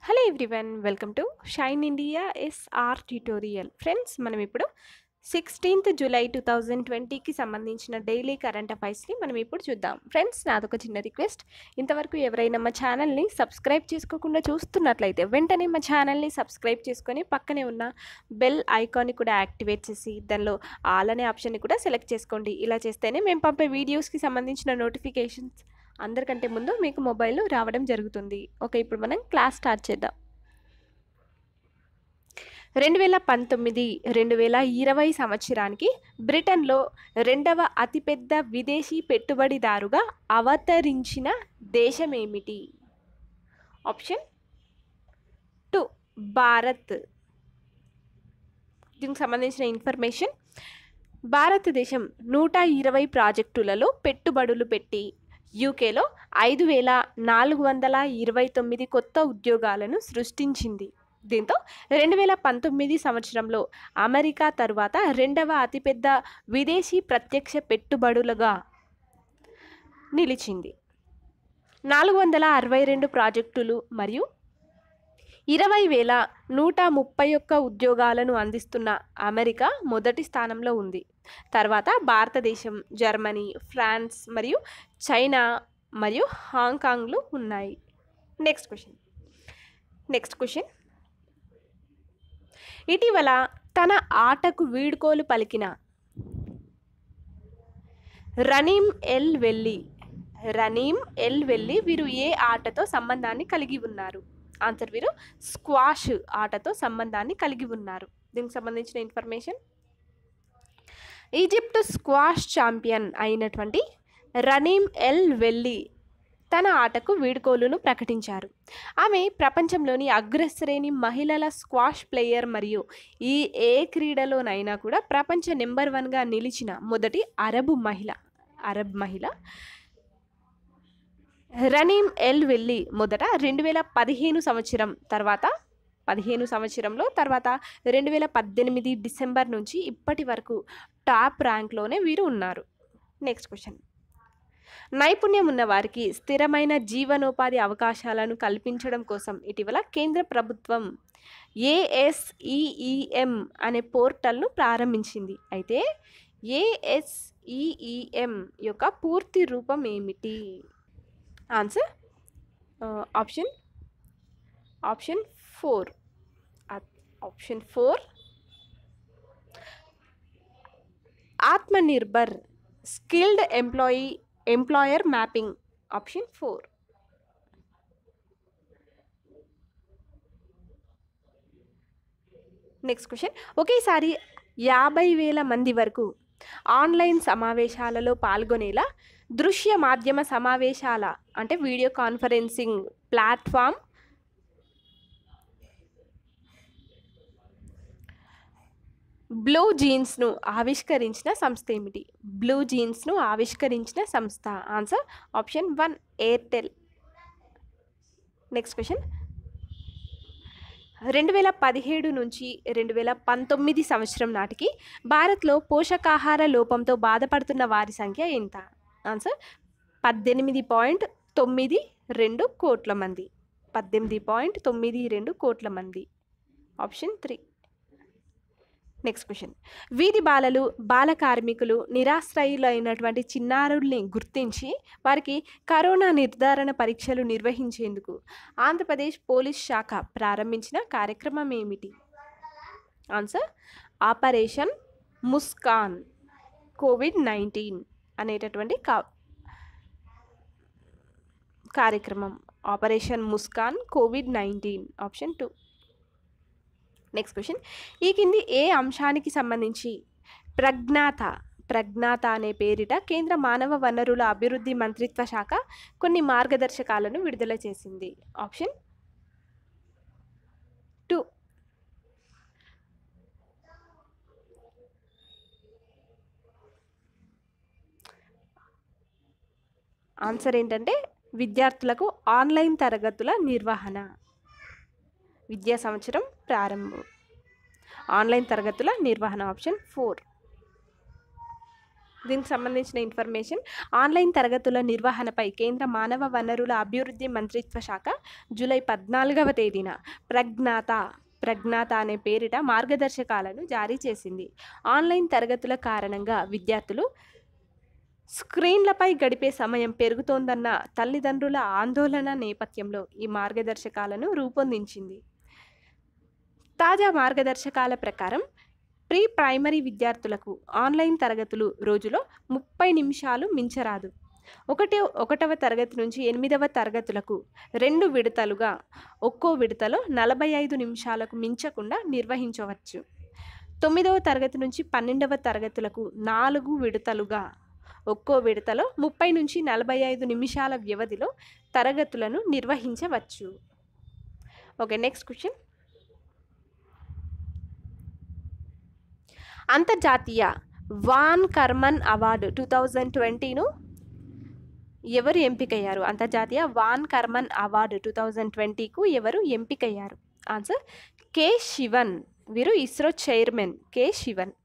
hello everyone welcome to Shine India SR tutorial friends మనం ఇప్పుడు sixteenth July two thousand ట్వంటీకి సంబంధించిన daily current అఫైర్స్ని మనం ఇప్పుడు చూద్దాం ఫ్రెండ్స్ నాదొక చిన్న రిక్వెస్ట్ ఇంతవరకు ఎవరైనా మా ఛానల్ని సబ్స్క్రైబ్ చేసుకోకుండా చూస్తున్నట్లయితే వెంటనే మా ఛానల్ని సబ్స్క్రైబ్ చేసుకొని పక్కనే ఉన్న బెల్ ఐకాన్ని కూడా యాక్టివేట్ చేసి దానిలో ఆల్ అనే ఆప్షన్ని కూడా సెలెక్ట్ చేసుకోండి ఇలా చేస్తేనే మేము పంపే వీడియోస్కి సంబంధించిన నోటిఫికేషన్స్ అందరికంటే ముందు మీకు మొబైల్లో రావడం జరుగుతుంది ఓకే ఇప్పుడు మనం క్లాస్ స్టార్ట్ చేద్దాం రెండు వేల పంతొమ్మిది రెండు వేల ఇరవై సంవత్సరానికి బ్రిటన్లో రెండవ అతిపెద్ద విదేశీ పెట్టుబడిదారుగా అవతరించిన దేశం ఏమిటి ఆప్షన్ టూ భారత్ దీనికి సంబంధించిన ఇన్ఫర్మేషన్ భారతదేశం నూట ఇరవై ప్రాజెక్టులలో పెట్టుబడులు పెట్టి యూకేలో ఐదు వేల నాలుగు వందల ఇరవై తొమ్మిది కొత్త ఉద్యోగాలను సృష్టించింది దీంతో రెండు వేల పంతొమ్మిది సంవత్సరంలో అమెరికా తరువాత రెండవ అతిపెద్ద విదేశీ ప్రత్యక్ష పెట్టుబడులుగా నిలిచింది నాలుగు వందల అరవై రెండు ప్రాజెక్టులు మరియు ఇరవై వేల నూట ముప్పై ఒక్క ఉద్యోగాలను అందిస్తున్న అమెరికా మొదటి స్థానంలో ఉంది తర్వాత భారతదేశం జర్మనీ ఫ్రాన్స్ మరియు చైనా మరియు హాంకాంగ్లు ఉన్నాయి నెక్స్ట్ క్వశ్చన్ నెక్స్ట్ క్వశ్చన్ ఇటీవల తన ఆటకు వీడ్కోలు పలికిన రనీం ఎల్ వెల్లి రనీం ఎల్ వెల్లి వీరు ఏ ఆటతో సంబంధాన్ని కలిగి ఉన్నారు ఆన్సర్ వీరు స్క్వాష్ ఆటతో సంబంధాన్ని కలిగి ఉన్నారు దీనికి సంబంధించిన ఇన్ఫర్మేషన్ ఈజిప్ట్ స్క్వాష్ ఛాంపియన్ అయినటువంటి రనీం ఎల్ వెల్లి తన ఆటకు వీడ్కోలును ప్రకటించారు ఆమె ప్రపంచంలోని అగ్రశ్రేణి మహిళల స్క్వాష్ ప్లేయర్ మరియు ఈ ఏ క్రీడలోనైనా కూడా ప్రపంచ నెంబర్ వన్గా నిలిచిన మొదటి అరబు మహిళ అరబ్ మహిళ రనీం ఎల్ వెల్లి మొదట రెండు వేల పదిహేను సంవత్సరం తర్వాత పదిహేను సంవత్సరంలో తర్వాత రెండు వేల పద్దెనిమిది డిసెంబర్ నుంచి ఇప్పటి వరకు టాప్ ర్యాంక్లోనే వీరు ఉన్నారు నెక్స్ట్ క్వశ్చన్ నైపుణ్యం ఉన్న వారికి స్థిరమైన జీవనోపాధి అవకాశాలను కల్పించడం కోసం ఇటీవల కేంద్ర ప్రభుత్వం ఏఎస్ఈఈఎం అనే పోర్టల్ను ప్రారంభించింది అయితే ఏఎస్ఈఈఎం యొక్క పూర్తి రూపం ఏమిటి answer option option four option four Atmanirbhar skilled employee employer mapping option four next question ఒకేసారి యాభై వేల మంది వరకు ఆన్లైన్ సమావేశాలలో పాల్గొనేలా దృశ్య మాధ్యమ సమావేశాల అంటే వీడియో కాన్ఫరెన్సింగ్ ప్లాట్ఫామ్ బ్లూ జీన్స్ను ఆవిష్కరించిన సంస్థ ఏమిటి బ్లూ జీన్స్ను ఆవిష్కరించిన సంస్థ answer option one Airtel next question రెండు వేల పదిహేడు నుంచి రెండు వేల పంతొమ్మిది సంవత్సరం నాటికి భారత్లో పోషకాహార లోపంతో బాధపడుతున్న వారి సంఖ్య ఎంత ఆన్సర్ పద్దెనిమిది పాయింట్ తొమ్మిది రెండు కోట్ల మంది పద్దెనిమిది పాయింట్ తొమ్మిది రెండు కోట్ల మంది ఆప్షన్ త్రీ నెక్స్ట్ క్వశ్చన్ వీధి బాలలు బాల కార్మికులు నిరాశ్రయులైనటువంటి చిన్నారుల్ని గుర్తించి వారికి కరోనా నిర్ధారణ పరీక్షలు నిర్వహించేందుకు ఆంధ్రప్రదేశ్ పోలీస్ శాఖ ప్రారంభించిన కార్యక్రమం ఏమిటి answer operation Muskaan COVID nineteen అనేటటువంటి కా కార్యక్రమం operation Muskaan COVID nineteen option two next question ఈ కింది ఏ అంశానికి సంబంధించి ప్రజ్ఞాత ప్రజ్ఞాత అనే పేరిట కేంద్ర మానవ వనరుల అభివృద్ధి మంత్రిత్వ శాఖ కొన్ని మార్గదర్శకాలను విడుదల చేసింది ఆప్షన్ టూ ఆన్సర్ ఏంటంటే విద్యార్థులకు ఆన్లైన్ తరగతుల నిర్వహణ విద్యా సంవత్సరం ప్రారంభం ఆన్లైన్ తరగతుల నిర్వహణ ఆప్షన్ ఫోర్ దీనికి సంబంధించిన ఇన్ఫర్మేషన్ ఆన్లైన్ తరగతుల నిర్వహణపై కేంద్ర మానవ వనరుల అభివృద్ధి మంత్రిత్వ శాఖ జూలై పద్నాలుగవ తేదీన ప్రజ్ఞాత ప్రజ్ఞాత అనే పేరిట మార్గదర్శకాలను జారీ చేసింది ఆన్లైన్ తరగతుల కారణంగా విద్యార్థులు స్క్రీన్లపై గడిపే సమయం పెరుగుతోందన్న తల్లిదండ్రుల ఆందోళన నేపథ్యంలో ఈ మార్గదర్శకాలను రూపొందించింది తాజా మార్గదర్శకాల ప్రకారం ప్రీ ప్రైమరీ విద్యార్థులకు ఆన్లైన్ తరగతులు రోజులో ముప్పై నిమిషాలు మించరాదు ఒకటి ఒకటవ తరగతి నుంచి ఎనిమిదవ తరగతులకు రెండు విడతలుగా ఒక్కో విడతలో నలభై ఐదు నిమిషాలకు మించకుండా నిర్వహించవచ్చు తొమ్మిదవ తరగతి నుంచి పన్నెండవ తరగతులకు నాలుగు విడతలుగా ఒక్కో విడతలో ముప్పై నుంచి నలభై ఐదు నిమిషాల వ్యవధిలో తరగతులను నిర్వహించవచ్చు ఓకే నెక్స్ట్ క్వశ్చన్ అంతర్జాతీయ von Karman award two thousand ట్వంటీను ఎవరు ఎంపికయ్యారు అంతర్జాతీయ von Karman award two thousand ట్వంటీకు ఎవరు ఎంపికయ్యారు ఆన్సర్ కె శివన్ వీరు ISRO chairman K Sivan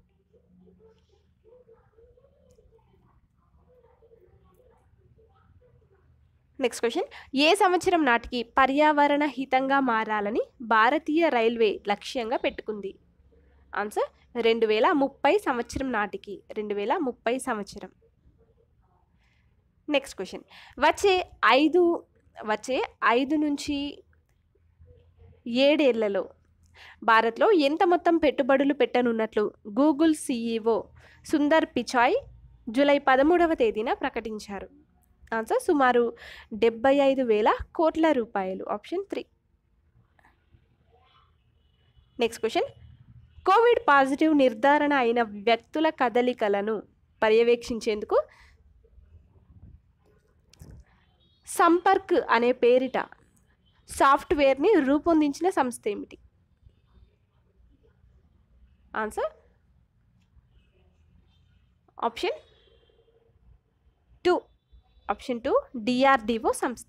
next question ఏ సంవత్సరం నాటికి పర్యావరణ హితంగా మారాలని భారతీయ రైల్వే లక్ష్యంగా పెట్టుకుంది ఆన్సర్ రెండు వేల ముప్పై సంవత్సరం నాటికి రెండు వేల ముప్పై సంవత్సరం నెక్స్ట్ క్వశ్చన్ వచ్చే ఐదు వచ్చే ఐదు నుంచి ఏడేళ్లలో భారత్లో ఎంత మొత్తం పెట్టుబడులు పెట్టనున్నట్లు Google CEO Sundar Pichai July పదమూడవ తేదీన ప్రకటించారు ఆన్సర్ సుమారు డెబ్బై ఐదు వేల కోట్ల రూపాయలు option three next question COVID positive నిర్ధారణ అయిన వ్యక్తుల కదలికలను పర్యవేక్షించేందుకు సంపర్క్ అనే పేరిట సాఫ్ట్వేర్ని రూపొందించిన సంస్థ ఏమిటి answer option two option two DRDO సంస్థ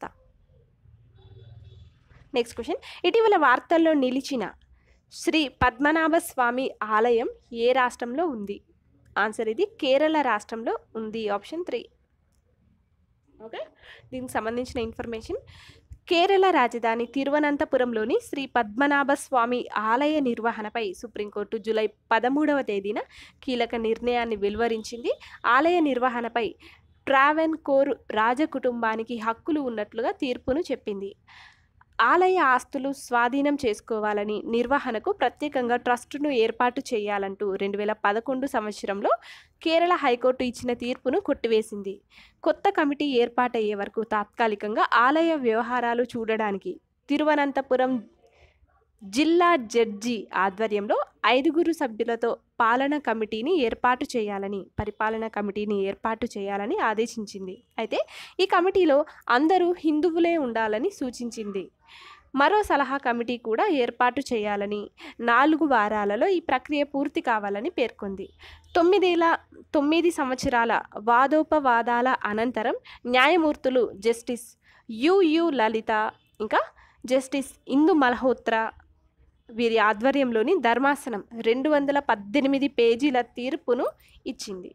నెక్స్ట్ క్వశ్చన్ ఇటీవల వార్తల్లో నిలిచిన శ్రీ పద్మనాభ స్వామి ఆలయం ఏ రాష్ట్రంలో ఉంది ఆన్సర్ ఇది కేరళ రాష్ట్రంలో ఉంది ఆప్షన్ త్రీ ఓకే దీనికి సంబంధించిన ఇన్ఫర్మేషన్ కేరళ రాజధాని తిరువనంతపురంలోని శ్రీ పద్మనాభ స్వామి ఆలయ నిర్వహణపై సుప్రీంకోర్టు జూలై పదమూడవ తేదీన కీలక నిర్ణయాన్ని వెలువరించింది ఆలయ నిర్వహణపై ట్రావెన్ కోర్ రాజకుటుంబానికి హక్కులు ఉన్నట్లుగా తీర్పును చెప్పింది ఆలయ ఆస్తులు స్వాధీనం చేసుకోవాలని నిర్వహణకు ప్రత్యేకంగా ట్రస్టును ఏర్పాటు చేయాలంటూ రెండు వేల పదకొండు సంవత్సరంలో కేరళ హైకోర్టు ఇచ్చిన తీర్పును కొట్టివేసింది కొత్త కమిటీ ఏర్పాటయ్యే వరకు తాత్కాలికంగా ఆలయ వ్యవహారాలు చూడడానికి తిరువనంతపురం జిల్లా జడ్జి ఆధ్వర్యంలో ఐదుగురు సభ్యులతో పాలన కమిటీని ఏర్పాటు చేయాలని పరిపాలన కమిటీని ఏర్పాటు చేయాలని ఆదేశించింది అయితే ఈ కమిటీలో అందరూ హిందువులే ఉండాలని సూచించింది మరో సలహా కమిటీ కూడా ఏర్పాటు చేయాలని నాలుగు వారాలలో ఈ ప్రక్రియ పూర్తి కావాలని పేర్కొంది తొమ్మిదేళ్ల తొమ్మిది సంవత్సరాల వాదోపవాదాల అనంతరం న్యాయమూర్తులు జస్టిస్ యుయు లలిత ఇంకా జస్టిస్ ఇందు మల్హోత్రా వీరి ఆధ్వర్యంలోని ధర్మాసనం రెండు వందల పద్దెనిమిది పేజీల తీర్పును ఇచ్చింది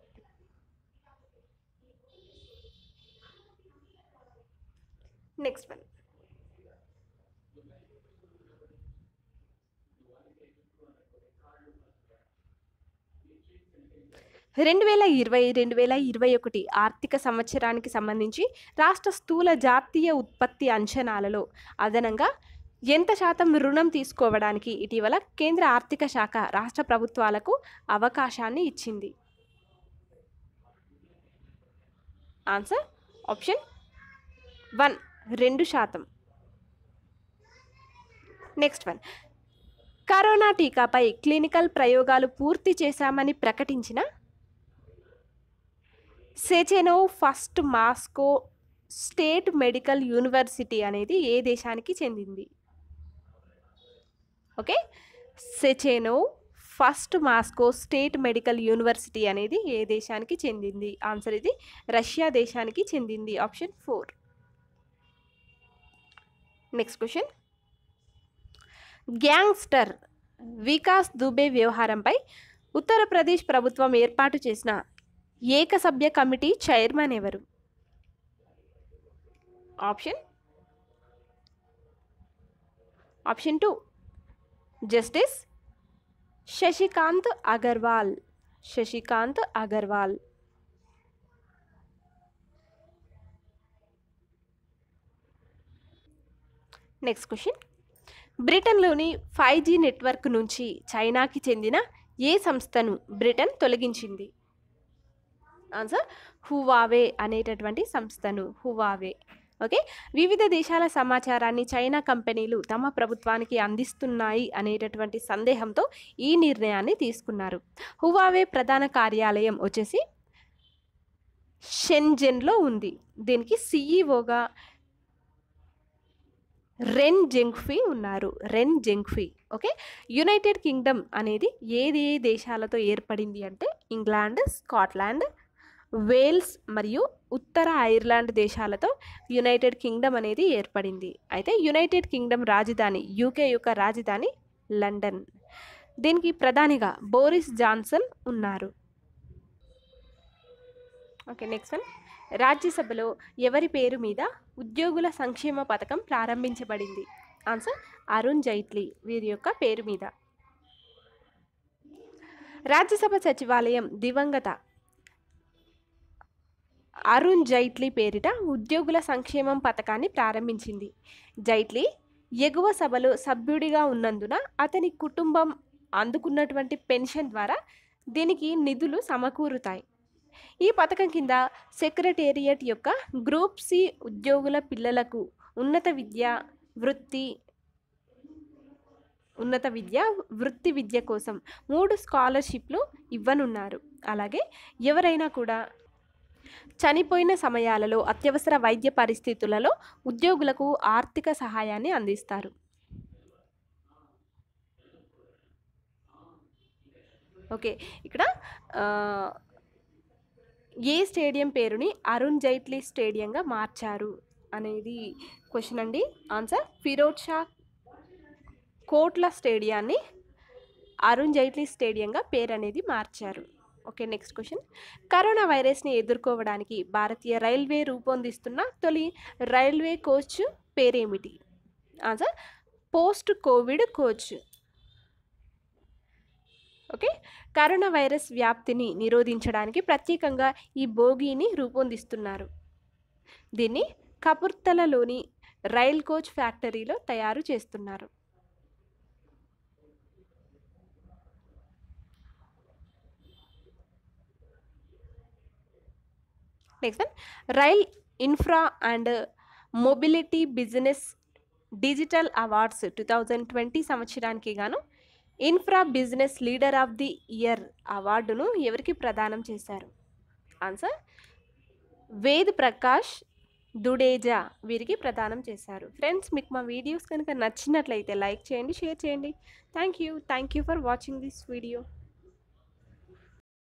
నెక్స్ట్ వన్ రెండు వేల ఇరవై రెండు వేల ఇరవై ఒకటి ఆర్థిక సంవత్సరానికి సంబంధించి రాష్ట్ర స్థూల జాతీయ ఉత్పత్తి అంచనాలలో అదనంగా ఎంత శాతం రుణం తీసుకోవడానికి ఇటీవల కేంద్ర ఆర్థిక శాఖ రాష్ట్ర ప్రభుత్వాలకు అవకాశాన్ని ఇచ్చింది ఆన్సర్ ఆప్షన్ వన్ రెండు శాతం నెక్స్ట్ వన్ కరోనా టీకాపై క్లినికల్ ప్రయోగాలు పూర్తి చేశామని ప్రకటించిన Sechenov first Moscow state medical university అనేది ఏ దేశానికి చెందింది okay Sechenov first Moscow state medical university అనేది ఏ దేశానికి చెందింది ఆన్సర్ ఇది రష్యా దేశానికి చెందింది option four next question gangster Vikas Dubey వ్యవహారంపై ఉత్తరప్రదేశ్ ప్రభుత్వం ఏర్పాటు చేసిన ఏకసభ్య కమిటీ చైర్మన్ ఎవరు option option two justice Shashikant Agarwal Shashikant Agarwal next question బ్రిటన్లోని ఫైవ్ జీ నెట్వర్క్ నుంచి చైనాకి చెందిన ఏ సంస్థను బ్రిటన్ తొలగించింది ఆన్సర్ హువావే అనేటటువంటి సంస్థను హువావే ఓకే వివిధ దేశాల సమాచారాన్ని చైనా కంపెనీలు తమ ప్రభుత్వానికి అందిస్తున్నాయి అనేటటువంటి సందేహంతో ఈ నిర్ణయాన్ని తీసుకున్నారు హువావే ప్రధాన కార్యాలయం వచ్చేసి షెన్జెన్లో ఉంది దీనికి సిఈఓగా రెన్ జెంగ్ఫీ ఉన్నారు Ren Zhengfei okay united kingdom అనేది ఏది ఏ దేశాలతో ఏర్పడింది అంటే ఇంగ్లాండ్ స్కాట్లాండ్ వేల్స్ మరియు ఉత్తర ఐర్లాండ్ దేశాలతో యునైటెడ్ కింగ్డమ్ అనేది ఏర్పడింది అయితే యునైటెడ్ కింగ్డమ్ రాజధాని యూకే యొక్క రాజధాని లండన్ దీనికి ప్రధానిగా బోరిస్ జాన్సన్ ఉన్నారు ఓకే నెక్స్ట్ వన్ రాజ్యసభలో ఎవరి పేరు మీద ఉద్యోగుల సంక్షేమ పథకం ప్రారంభించబడింది ఆన్సర్ అరుణ్ జైట్లీ వీరి యొక్క పేరు మీద రాజ్యసభ సచివాలయం దివంగత అరుణ్ జైట్లీ పేరిట ఉద్యోగుల సంక్షేమం పథకాన్ని ప్రారంభించింది జైట్లీ ఎగువ సభలో సభ్యుడిగా ఉన్నందున అతని కుటుంబం అందుకున్నటువంటి పెన్షన్ ద్వారా దీనికి నిధులు సమకూరుతాయి ఈ పథకం కింద సెక్రటేరియట్ యొక్క గ్రూప్ సి ఉద్యోగుల పిల్లలకు ఉన్నత విద్య వృత్తి ఉన్నత విద్య వృత్తి విద్య కోసం మూడు స్కాలర్షిప్లు ఇవ్వనున్నారు అలాగే ఎవరైనా కూడా చనిపోయిన సమయాలలో అత్యవసర వైద్య పరిస్థితులలో ఉద్యోగులకు ఆర్థిక సహాయాన్ని అందిస్తారు ఓకే ఇక్కడ ఆ, ఏ స్టేడియం పేరుని అరుణ్ జైట్లీ స్టేడియంగా మార్చారు అనేది క్వశ్చన్ అండి ఆన్సర్ ఫిరోజ్ షా కోట్ల స్టేడియాన్ని అరుణ్ జైట్లీ స్టేడియంగా పేరు అనేది మార్చారు ఓకే నెక్స్ట్ క్వశ్చన్ కరోనా వైరస్ని ఎదుర్కోవడానికి భారతీయ రైల్వే రూపొందిస్తున్న తొలి రైల్వే కోచ్ పేరేమిటి answer post covid coach okay corona virus వ్యాప్తిని నిరోధించడానికి ప్రత్యేకంగా ఈ బోగీని రూపొందిస్తున్నారు దీన్ని కపుర్తలలోని రైల్ కోచ్ ఫ్యాక్టరీలో తయారు చేస్తున్నారు next one rail infra and mobility business digital awards two thousand twenty సంవత్సరానికి గాను infra business leader of the year అవార్డును ఎవరికి ప్రదానం చేశారు ఆన్సర్ వేద్ ప్రకాష్ దుడేజా వీరికి ప్రదానం చేశారు ఫ్రెండ్స్ మీకు మా వీడియోస్ కనుక నచ్చినట్లయితే లైక్ చేయండి షేర్ చేయండి thank you thank you for watching this video